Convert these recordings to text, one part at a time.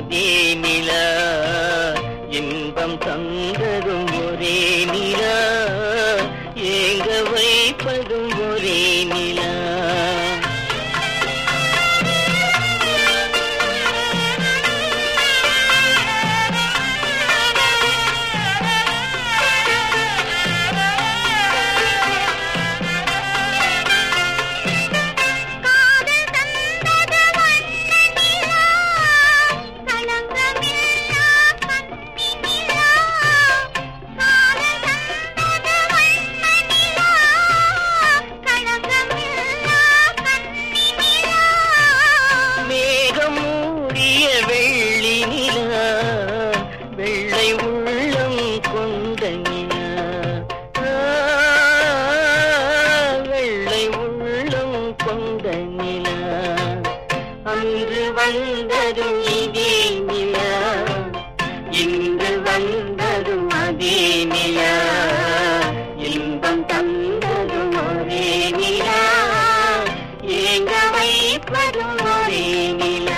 அதே நிலா இன்பம் தந்ததும் ஒரே நிலா ஏங்க வைப்பதும் ஒரே நிலா காதல் தந்தது வண்ண நிலா களங்கமில்லா கன்னி நிலா காதல் தந்தது வண்ண நிலா களங்கமில்லா கன்னி நிலா மேகம் மூடிய வெள்ளி நிலா வெள்ளை உள்ளம் கொண்ட நிலா ஆ, வெள்ளை உள்ளம் கொண்ட நிலா அன்று வந்ததும் இதே நிலா இன்று வந்ததும் அதே நிலா இன்பம் தந்ததும் ஒரே நிலா ஏங்க வைப்பதும் ஒரே நிலா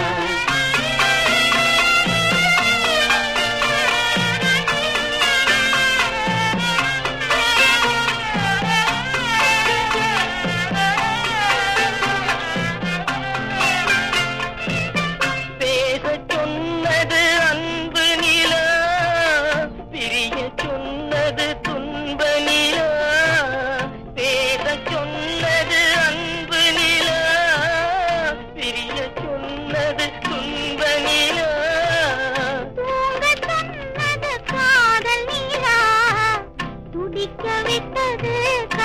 பேசச் சொன்னது அன்பு நிலா பிரிய சொன்னது துன்ப நிலா பேசச் சொன்னது அன்பு நிலா பிரிய சொன்னது துன்ப நிலா தூங்கச் சொன்னது காதல் நிலா துடிக்க விட்டது